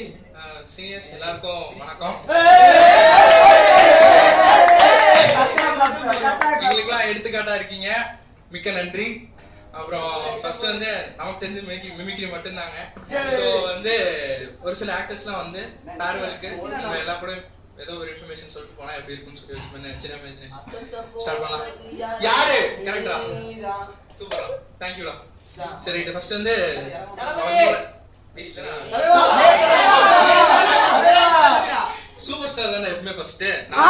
Seniors எல்லாருக்கும் வணக்கம் எங்களுக்கெல்லாம் எடுத்துக்காட்டா இருக்கீங்க மிக்க நன்றி அப்புறம் ஃபர்ஸ்ட் வந்து நமக்கு தெரிஞ்ச மிமிக்ரி மிமிக்ரி மட்டும்தாங்க ஸோ வந்து ஒரு சில ஆக்டர்ஸ்லாம் வந்து ஃபேர்வெலுக்கு நம்ம எல்லா கூட ஏதோ ஒரு இன்ஃபர்மேஷன் சொல்லிட்டு போனா எப்படி இருக்கும்னு சொல்லி வச்சு பண்ண சின்ன இமேஜினேஷன் ஸ்டார்ட் பண்ணலாம் யாரு கரெக்டா சூப்பரா தேங்க்யூடா சரி இது ஃபர்ஸ்ட் வந்து சூப்பர் ஸ்டார் தானே எப்பவுமே ஃபர்ஸ்ட்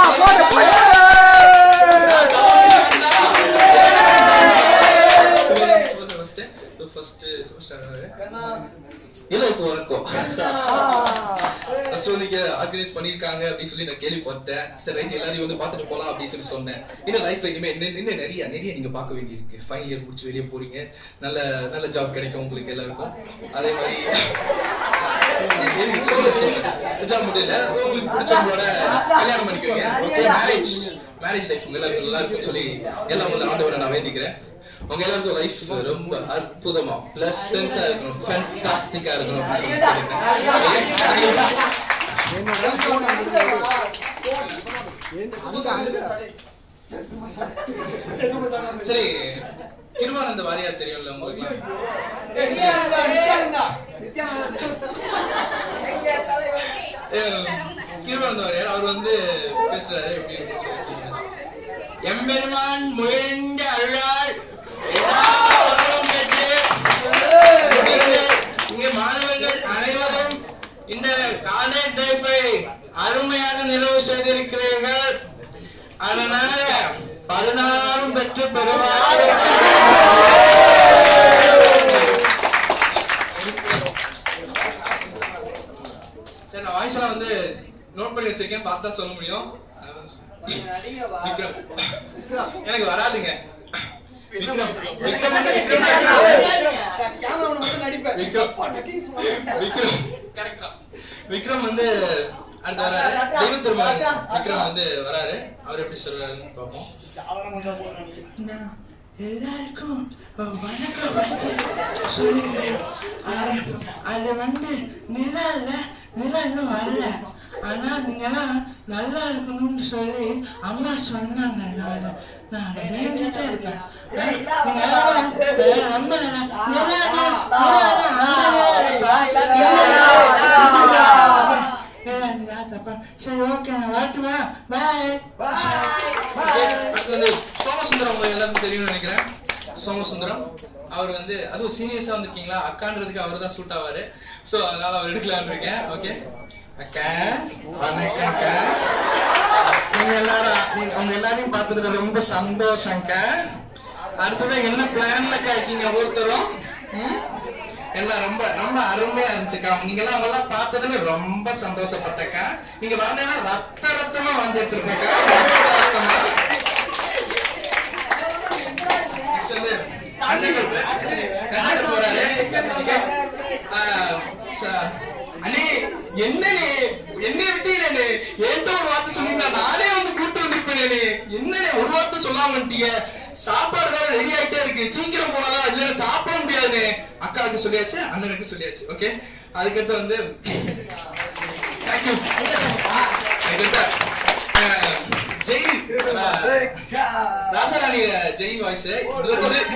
ஃபர்ஸ்ட் சூப்பர் ஸ்டார் இல்ல இப்போ வணக்கம் ஃபர்ஸ்ட் வந்து ஆர்கனைஸ் பண்ணிருக்காங்க அப்படின்னு சொல்லி நான் கேள்விப்பட்டேன் சரி ரைட் எல்லாரையும் வந்து பார்த்துட்டு போலாம் அப்படின்னு சொல்லி சொன்னேன் இன்னும் லைஃப்ல இனிமே இன்னும் இன்னும் நிறைய நிறைய நீங்க பார்க்க வேண்டியிருக்கு ஃபைனல் இயர் முடிச்சு வெளியே போறீங்க நல்ல நல்ல ஜாப் கிடைக்கும் உங்களுக்கு எல்லாருக்கும் அதே மாதிரி சொல்லு சொல்லு ஜாப் முடியல உங்களுக்கு பிடிச்சவங்களோட கல்யாணம் பண்ணிக்குவீங்க ஓகே மேரேஜ் மேரேஜ் லைஃப் உங்க எல்லாருக்கும் நல்லா இருக்கும்னு சொல்லி எல்லாம் வந்து ஆண்டவரை நான் வேண்டிக்கிறேன் உங்க எல்லாருக்கும் லைஃப் ரொம்ப அற்புதமா பிளசண்டா இருக்கணும் ஃபேண்டாஸ்டிக்கா இருக்கணும் அப்படின்னு சொல்லி கேட்டுக்கிறேன். சரி கிருபானந்த வாரியார் தெரியும்ல உங்களுக்கு கிருபானந்த வாரியார் அவர் வந்து பேசுறாரு எப்படி இருக்குன்னு சொல்லி சொல்லுங்க எம்பெருமான் முயன்ற அருளால் எல்லா வளமும் பெற்று முடிந்து இங்கே மாணவர்கள் அனைவரும் இந்த காலேஜ் லைஃபை அருமையாக நிறைவு செய்திருக்கிறீர்கள் அதனால பதினாறும் பெற்று பெறுவார் சரி நான் வாய்ஸ் எல்லாம் வந்து நோட் பண்ணி வச்சிருக்கேன் பார்த்தா சொல்ல முடியும் விக்ரம் எனக்கு வராதுங்க விக்ரம் விக்ரம் வந்து விக்ரம் விக்ரம் விக்ரம் கரெக்ட் தான் விக்ரம் வந்து அடுத்து வராரு தெய்வ திருமகன் விக்ரம் வந்து வராரு அவர் எப்படி சொல்றாருன்னு பார்ப்போம் எல்லாருக்கும் வணக்கம் சொல்லுங்க அது வந்து நிலா இல்ல நிலா இன்னும் வரல ஆனா நீங்கெல்லாம் நல்லா இருக்கணும்னு சொல்லி அம்மா சொன்னாங்க நான் நான் வேண்டிட்டே இருக்கேன் நீங்க எல்லாரும் ரொம்ப நல்லா நிலா சரி ஓகே நான் வரட்டுமா பாய் சோமசுந்தரம் உங்களுக்கு எல்லாருக்கும் தெரியும்னு நினைக்கிறேன் சோமசுந்தரம் அவர் வந்து அதுவும் சீனியர்ஸா வந்திருக்கீங்களா அக்கான்றதுக்கு அவர் தான் சூட் ஆவாரு சோ அதனால அவர் எடுக்கலாம்னு இருக்கேன் ஓகே அக்கா வணக்கம் அக்கா நீங்க எல்லாரும் நீங்க உங்க எல்லாரையும் பார்த்ததுல ரொம்ப சந்தோஷம் அக்கா அடுத்ததான் என்ன பிளான்ல அக்கா இருக்கீங்க ஒவ்வொருத்தரும் ம்? எல்லாம் ரொம்ப ரொம்ப அருமையா இருந்துச்சுக்கா நீங்க எல்லாம் அவங்க எல்லாம் பார்த்ததுல ரொம்ப சந்தோஷப்பட்டக்கா நீங்க வரலைன்னா ரத்த ரத்தமா வந்துட்டு இருக்கக்கா ரத்த ரத்தமா Next வந்து அஞ்சல் கருப்பு. அஞ்சல் கருப்பு வராரு. ஆ, ச- அண்ணே என்ன என்ன விட்டீங்களே என்கிட்ட ஒரு வார்த்தை சொன்னீங்கன்னா நானே வந்து கூட்டு வந்திருப்பேனே என்னண்ணே ஒரு வார்த்தை சொல்லாம வந்துட்டீங்க சாப்பாடு வேற ரெடி ஆயிட்டே இருக்கு சீக்கிரம் போனா இல்ல சாப்பிட முடியாதுண்ணே அக்காவுக்கு சொல்லியாச்சு அண்ணனுக்கு சொல்லியாச்சு ஓகே அதுக்கடுத்து வந்து தேங்க்யூ அதுக்கடுத்து அஹ், ஜெய் அஹ், ராஜாராணி ஜெய் வாய்ஸ் இது வரைக்கும்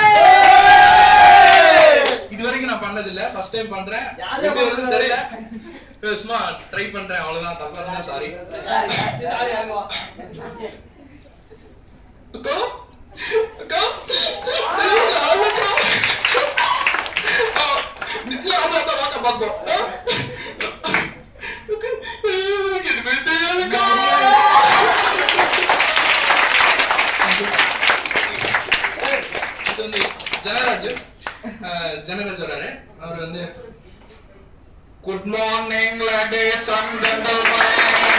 இது வரைக்கும் நான் பண்ணது இல்ல ஃபர்ஸ்ட் டைம் பண்றேன் எப்படி வருதுன்னு தெரியல அஹ் சும்மா ட்ரை பண்றேன் அவ்வளவுதான் தப்பா இருந்தா சாரி அக்கா அக்கா ஐயோ, அக்கா. ஆ, இல்ல, அம்மா, அம்மா, வாங்க, பாப்போம். ஆ? அக்கா, ஐயோ, எனக்கு எதுவுமே தெரியாதுக்கா. இது வந்து ஜனராஜ் அஹ், ஜனராஜ் வராரு அவர் வந்து good morning ladies and gentlemen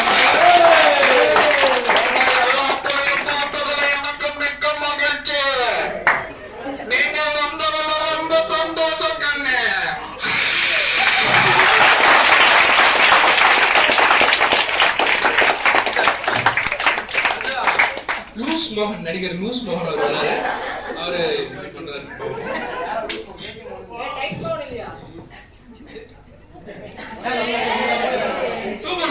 எனக்கு மிக்க மகிழ்ச்சி நீங்க வந்ததுல ரொம்ப சந்தோஷம் கண்ணு லூஸ் மோகன் நடிகர் லூஸ் மோகன் அவர் வராரு அவரு இப்படி பண்றாரு பாப்போம்.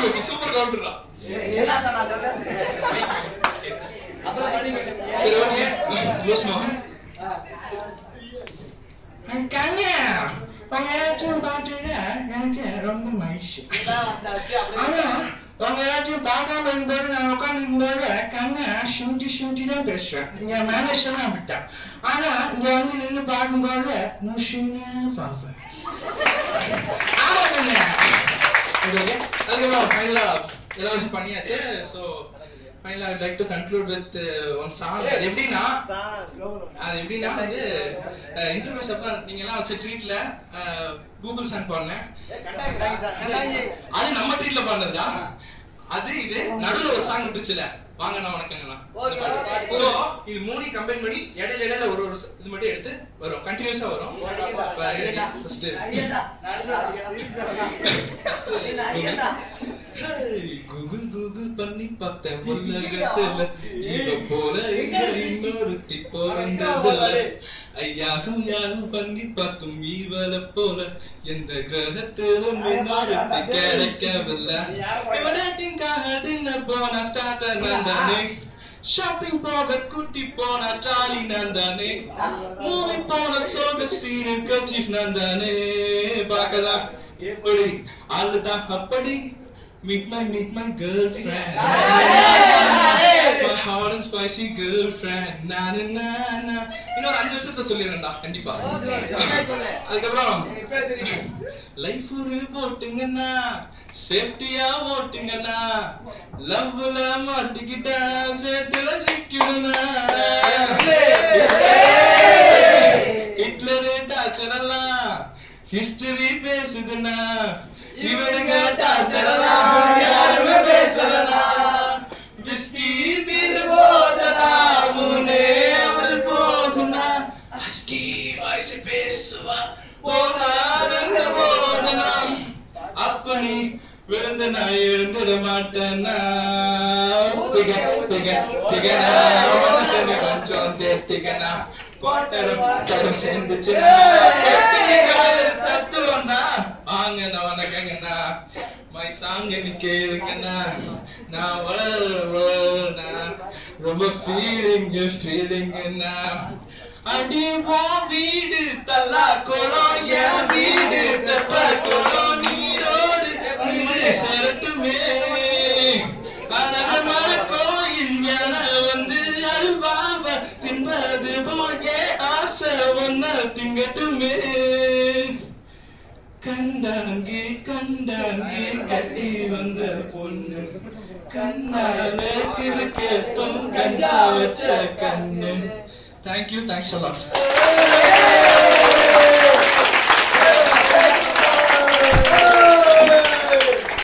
வச்சு சூப்பர் கவுண்டரா என்ன சார் நான் சொல்றேன் அப்புறம் சொன்னீங்க சரி ஓகே லூஸ் மோகன் கண்ணா உங்க எல்லாத்தையும் பார்த்துட்டு எனக்கு ரொம்ப மகிழ்ச்சி இதான் வந்தாச்சு ஆனா அப்படியே உங்க எல்லாத்தையும் பார்க்காம இருக்கும்போது நான் உட்காந்து இருக்கும்போது கண்ணை சுண்டி சுண்டி தான் பேசுவேன் இங்க மேனேஜர் அப்படித்தான் ஆனா இங்க வந்து நின்னு பார்க்கும்போது முஷினா பார்ப்பேன் ஆமா கண்ணா இது ஓகே அதுக்கப்புறம் ஃபைனலா எல்லாம் வச்சு பண்ணியாச்சு ஸோ ஃபைனலா I like to conclude with one song அது எப்படின்னா அது எப்படின்னா வந்து இன்டர்வியூஸ் அப்ப நீங்க எல்லாம் வச்ச ட்வீட்ல கூகுள் சாங் பாடினேன் கட்டாங்க சார் கட்டாங்க அது நம்ம ட்வீட்ல பாடினதா அது இது நடுவுல ஒரு சாங் விட்டுச்சுல வாங்க நான் வணக்கங்கண்ணா Okay, okay. சோ இது மூணு கம்பைன் பண்ணி இடையில இடையில ஒரு ஒரு இது மட்டும் எடுத்து வரும் கண்டினியூஸா வரும் ஃபர்ஸ்ட் அடியேண்டா நடந்தா அடியேண்டா கூகுள் கூகுள் பண்ணி பார்த்தேன் உலகத்துல இவ போல இங்க இன்னொருத்தி பிறந்ததில்ல ஐயாகும் யாரும் பண்ணி பார்த்தும் ஈவல போல எந்த கிரகத்திலும் இன்னொருத்தி கிடைக்கவில்லை இவனாட்டின்காக டின்னர் போன ஸ்டார்டர் நந்தானே ஷாப்பிங் போக குட்டி போன டாலி நந்தானே மூவி போன சோக சீனு கச்சீஃப் நந்தானே பார்க்கலாம் எப்படி ஆளுதான் அப்படி Meet my, meet my girlfriend. my hot and spicy girlfriend. Na na na na. இன்னொரு அஞ்சு வருஷத்துல சொல்லிடுறேன்டா கண்டிப்பா அதுக்கப்புறம் இப்ப தெரியும் லைஃப் ஒரு போட்டுங்கண்ணா சேஃப்டியா ஓட்டுங்கண்ணா லவ்ல மாட்டிக்கிட்டா சேத்துல சிக்கிடுனா ஹிட்லரு டாச்சரெல்லாம் ஹிஸ்டரி பேசுதுன்னா இவனுங்க டாச்சரெல்லாம் யாருமே பேசலனா விஸ்கி பீர் போதனா முனே அவள் போகுனா அஸ்கி வாய்ஸ் பேசுவா போகாதந்த போதனா அப்ப நீ விழுந்து நான் எழுந்திட மாட்டேன்னா திக திக திகனா மனசனி கொஞ்சம் தேர்த்திகனா கோட்டரும் தரும் சேர்ந்துச்சுன்னா தத்துவம்னா வாங்க நான் வணக்கங்கண்ணா மை சாங் நீ கேளுங்கண்ணா நான் வளர்வா ரொம்ப ஃபீலிங் ஃபீலிங்கண்ணா அடி வா வீடு தல்லா குளம் என் வீடு தெப்ப குளம் நீரோடு நீரை சரட்டுமே அழகமான கோயில் என வந்து அல்வாவ தின்பது போய ஆசை ஒன்ன திங்கட்டுமே கண்டாங்கி கண்டாங்கி கட்டி வந்த பொண்ணு கண்ணால கிறுக்கேத்தும் கஞ்சா வச்ச கண்ணு தேங்க்யூ தேங்க்ஸ் அலாட்